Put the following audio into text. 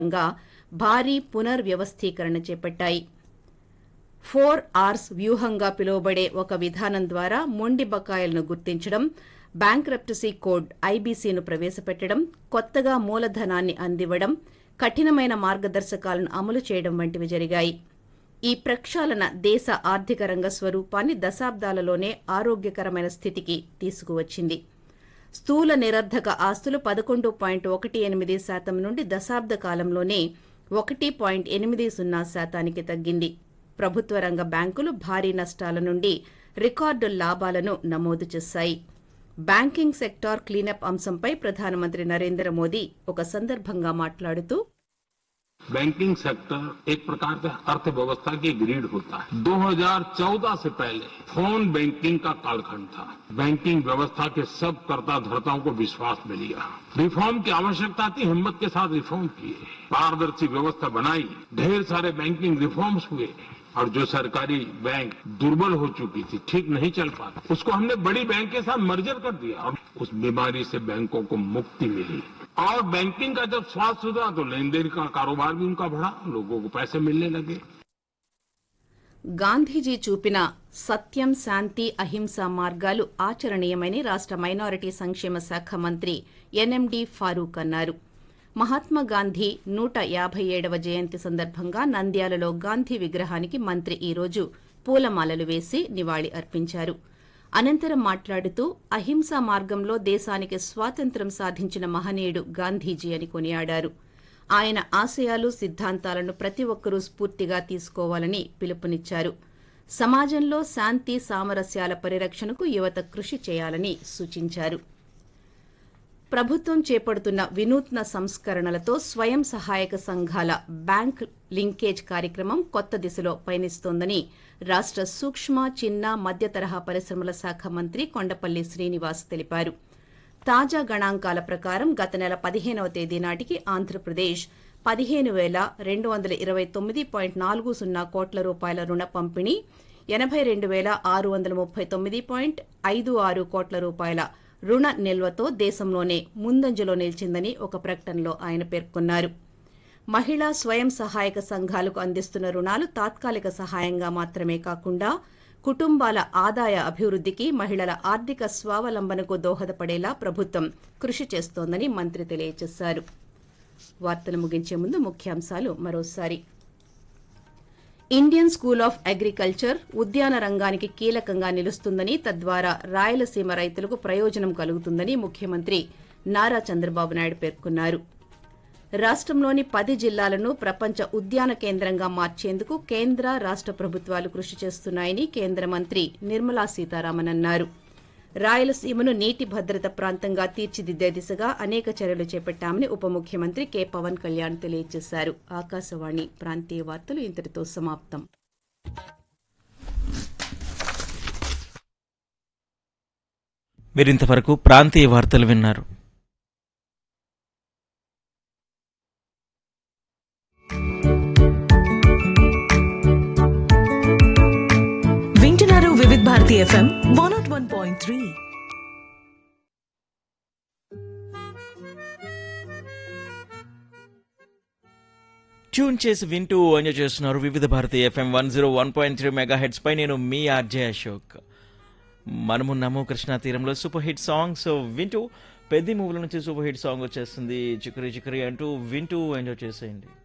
గా భారీ పునర్వ్యవస్థీకరణ చేపట్టాయి ఫోర్ ఆర్స్ వ్యూహంగా పిలువబడే ఒక విధానం ద్వారా మొండి బకాయిలను గుర్తించడం బ్యాంక్రప్టసీ కోడ్ ఐబీసీను ప్రవేశపెట్టడం కొత్తగా మూలధనాన్ని అందివ్వడం కఠినమైన మార్గదర్శకాలను అమలు చేయడం వంటివి జరిగాయి ఈ ప్రక్షాళన దేశ ఆర్థిక రంగ స్వరూపాన్ని దశాబ్దాలలోనే ఆరోగ్యకరమైన స్థితికి తీసుకువచ్చింది స్థూల నిరర్ధక ఆస్తులు పదకొండు పాయింట్ ఒకటి ఎనిమిది శాతం నుండి దశాబ్ద కాలంలోనే ఒకటి పాయింట్ ఎనిమిది సున్నా శాతానికి తగ్గింది ప్రభుత్వ రంగ బ్యాంకులు భారీ నష్టాల నుండి రికార్డు లాభాలను నమోదు చేశాయి బ్యాంకింగ్ సెక్టార్ క్లీనప్ అంశంపై ప్రధానమంత్రి నరేంద్ర మోదీ ఒక సందర్భంగా మాట్లాడుతూ बैंकिंग सेक्टर एक प्रकार से अर्थव्यवस्था की ग्रीड होता है 2014 से पहले फोन बैंकिंग का कालखंड था बैंकिंग व्यवस्था के सब कर्ता धर्ताओं को विश्वास में लिया रिफॉर्म की आवश्यकता थी हिम्मत के साथ रिफॉर्म किए पारदर्शी व्यवस्था बनाई ढेर सारे बैंकिंग रिफॉर्म्स हुए और जो सरकारी बैंक दुर्बल हो चुकी थी ठीक नहीं चल पाती उसको हमने बड़ी बैंक के साथ मर्जर कर दिया और उस बीमारी से बैंकों को मुक्ति मिली और बैंकिंग का जब स्वास्थ्य सुधरा तो लेन देन का कारोबार भी उनका बढ़ा लोगों को पैसे मिलने लगे గాంధీజీ చూపిన సత్యం శాంతి అహింస మార్గాలు ఆచరణీయమని రాష్ట మైనారిటీ సంక్షేమ శాఖ మంత్రి ఎన్ఎండి ఫారూక్ అన్నారు మహాత్మా గాంధీ నూట యాభై ఏడవ జయంతి సందర్భంగా నంద్యాలలో గాంధీ విగ్రహానికి మంత్రి ఈ రోజు పూలమాలలు వేసి నివాళి అర్పించారు అనంతరం మాట్లాడుతూ అహింసా మార్గంలో దేశానికి స్వాతంత్ర్యం సాధించిన మహనీయుడు గాంధీజీ అని కొనియాడారు ఆయన ఆశయాలు సిద్ధాంతాలను ప్రతి ఒక్కరూ స్ఫూర్తిగా తీసుకోవాలని పిలుపునిచ్చారు సమాజంలో శాంతి సామరస్యాల పరిరక్షణకు యువత కృషి చేయాలని సూచించారు ప్రభుత్వం చేపడుతున్న వినూత్న సంస్కరణలతో స్వయం సహాయక సంఘాల బ్యాంక్ లింకేజ్ కార్యక్రమం కొత్త దిశలో పయనిస్తోందని రాష్ట సూక్ష్మ చిన్న మధ్య తరహా పరిశ్రమల శాఖ మంత్రి కొండపల్లి శ్రీనివాస్ తెలిపారు తాజా గణాంకాల ప్రకారం గత నెల పదిహేనవ తేదీ నాటికి ఆంధ్రప్రదేశ్ పదిహేను వేల రెండు వందల ఇరవై తొమ్మిది పాయింట్ నాలుగు సున్నా కోట్ల రూపాయల రుణ పంపిణీ ఎనభై రెండు వేల ఆరు వందల ముప్పై తొమ్మిది పాయింట్ ఐదు ఆరు కోట్ల రూపాయల రుణ నిల్వతో దేశంలోనే ముందంజలో నిలిచిందని ఒక ప్రకటనలో ఆయన పేర్కొన్నారు మహిళా స్వయం సహాయక సంఘాలకు అందిస్తున్న రుణాలు తాత్కాలిక సహాయంగా మాత్రమే కాకుండా కుటుంబాల ఆదాయ అభివృద్ధికి మహిళల ఆర్థిక స్వావలంబనకు దోహదపడేలా ప్రభుత్వం కృషి చేస్తోందని మంత్రి తెలియజేశారు వార్తలు ముగించే ముందు ముఖ్యాంశాలు మరోసారి ఇండియన్ స్కూల్ ఆఫ్ అగ్రికల్చర్ ఉద్యాన రంగానికి కీలకంగా నిలుస్తుందని తద్వారా రాయలసీమ రైతులకు ప్రయోజనం కలుగుతుందని ముఖ్యమంత్రి నారా చంద్రబాబు నాయుడు పేర్కొన్నారు రాష్టంలోని పది జిల్లాలను ప్రపంచ ఉద్యాన కేంద్రంగా మార్చేందుకు కేంద్ర రాష్ట ప్రభుత్వాలు కృషి చేస్తున్నాయని కేంద్ర మంత్రి నిర్మలా సీతారామన్ అన్నారు రాయలసీమను నీటి భద్రత ప్రాంతంగా తీర్చిదిద్దే దిశగా అనేక చర్యలు చేపట్టామని ఉప ముఖ్యమంత్రి కె పవన్ కళ్యాణ్ తెలియజేశారు ఆకాశవాణి ప్రాంతీయ వార్తలు ఇంతటితో సమాప్తం మీరింతవరకు ప్రాంతీయ వార్తలు విన్నారు వింటున్నారు Vividh Bharati FM one nought one point three tune చేసి వింటూ ఎంజాయ్ చేస్తున్నారు Vividh Bharati FM one zero one point three megahertz పై నేను మీ ఆర్జే అశోక్ మనమున్నాము కృష్ణా తీరంలో సూపర్ హిట్ సాంగ్ సో వింటూ పెద్ద మూవీల నుంచి సూపర్ హిట్ సాంగ్ వచ్చేస్తుంది చికరి చికరి అంటూ వింటూ ఎంజాయ్ చేసేయండి